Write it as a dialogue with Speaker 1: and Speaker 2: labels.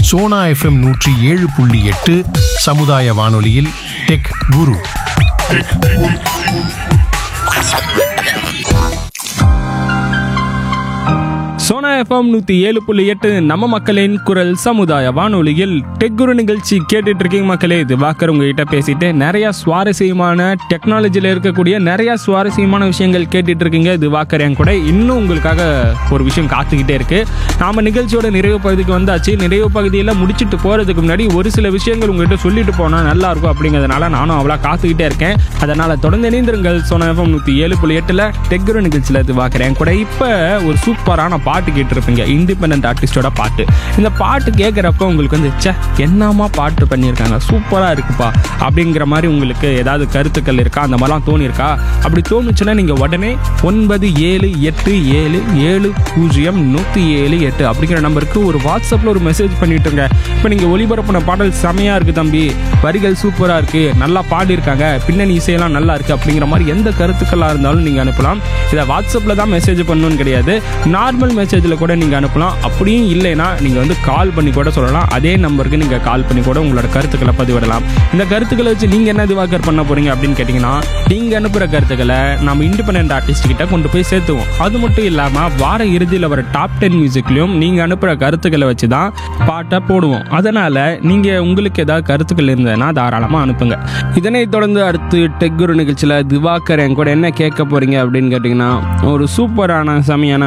Speaker 1: Sona FM நூற்றி ஏழு புள்ளி எட்டு சமுதாய வானொலியில் டெக் குரு
Speaker 2: சோனா எஃப்எம் நூற்றி ஏழு புள்ளி எட்டு நம்ம மக்களின் குரல் சமுதாய வானொலியில் டெக்குரு நிகழ்ச்சி கேட்டுட்டு இருக்கீங்க மக்களே இது வாக்கர் உங்ககிட்ட பேசிட்டு நிறைய சுவாரஸ்யமான டெக்னாலஜியில் இருக்கக்கூடிய நிறைய சுவாரஸ்யமான விஷயங்கள் கேட்டுட்டு இருக்கீங்க இது வாக்கர் என் கூட இன்னும் உங்களுக்காக ஒரு விஷயம் காத்துக்கிட்டே இருக்கு நாம நிகழ்ச்சியோட நிறைவு பகுதிக்கு வந்தாச்சு நிறைவு பகுதியில் முடிச்சுட்டு போறதுக்கு முன்னாடி ஒரு சில விஷயங்கள் உங்ககிட்ட சொல்லிட்டு போனால் நல்லா இருக்கும் அப்படிங்கிறதுனால நானும் அவ்வளோ காத்துக்கிட்டே இருக்கேன் அதனால தொடர்ந்து இணைந்திருங்கள் சோனா எஃப்எம் நூற்றி ஏழு புள்ளி எட்டில் டெக்குரு நிகழ்ச்சியில் இது பார்க்குறேன் கூட இப்போ ஒரு சூப்பரான பாட்டு கேட்டிருப்பீங்க இண்டிபெண்ட் ஆர்டிஸ்டோட பாட்டு இந்த பாட்டு கேட்குறப்ப உங்களுக்கு வந்து ச்சே என்னமா பாட்டு பண்ணியிருக்காங்க சூப்பராக இருக்குப்பா அப்படிங்கிற மாதிரி உங்களுக்கு ஏதாவது கருத்துக்கள் இருக்கா அந்த மாதிரிலாம் தோணியிருக்கா அப்படி தோணுச்சுன்னா நீங்கள் உடனே ஒன்பது ஏழு எட்டு ஏழு ஏழு பூஜ்ஜியம் நூற்றி ஏழு எட்டு அப்படிங்கிற நம்பருக்கு ஒரு வாட்ஸ்அப்பில் ஒரு மெசேஜ் பண்ணிட்டுருங்க இப்போ நீங்கள் ஒளிபரப்பின பாடல் செமையாக இருக்குது தம்பி வரிகள் சூப்பராக இருக்குது நல்லா பாடியிருக்காங்க பின்னணி இசையெல்லாம் நல்லா இருக்குது அப்படிங்கிற மாதிரி எந்த கருத்துக்களாக இருந்தாலும் நீங்கள் அனுப்பலாம் இதை வாட்ஸ்அப்பில் தான் மெசேஜ் பண்ணணும்னு கிடையாது நார்மல் மெசேஜில் கூட நீங்கள் அனுப்பலாம் அப்படியும் இல்லைன்னா நீங்கள் வந்து கால் பண்ணி கூட சொல்லலாம் அதே நம்பருக்கு நீங்கள் கால் பண்ணி கூட உங்களோட கருத்துக்களை பதிவிடலாம் இந்த கருத்துக்களை வச்சு நீங்கள் என்ன திவாகர் பண்ண போகிறீங்க அப்படின்னு கேட்டிங்கன்னா நீங்கள் அனுப்புகிற கருத்துக்களை நம்ம இண்டிபெண்ட் ஆர்டிஸ்ட் கிட்ட கொண்டு போய் சேர்த்துவோம் அது மட்டும் இல்லாமல் வார இறுதியில் வர டாப் டென் மியூசிக்லையும் நீங்கள் அனுப்புகிற கருத்துக்களை வச்சு தான் பாட்டை போடுவோம் அதனால் நீங்கள் உங்களுக்கு ஏதாவது கருத்துக்கள் இருந்ததுன்னா தாராளமாக அனுப்புங்க இதனைத் தொடர்ந்து அடுத்து டெக்குரு நிகழ்ச்சியில் திவாகர் என் கூட என்ன கேட்க போகிறீங்க அப்படின்னு கேட்டிங்கன்னா ஒரு சூப்பரான செமையான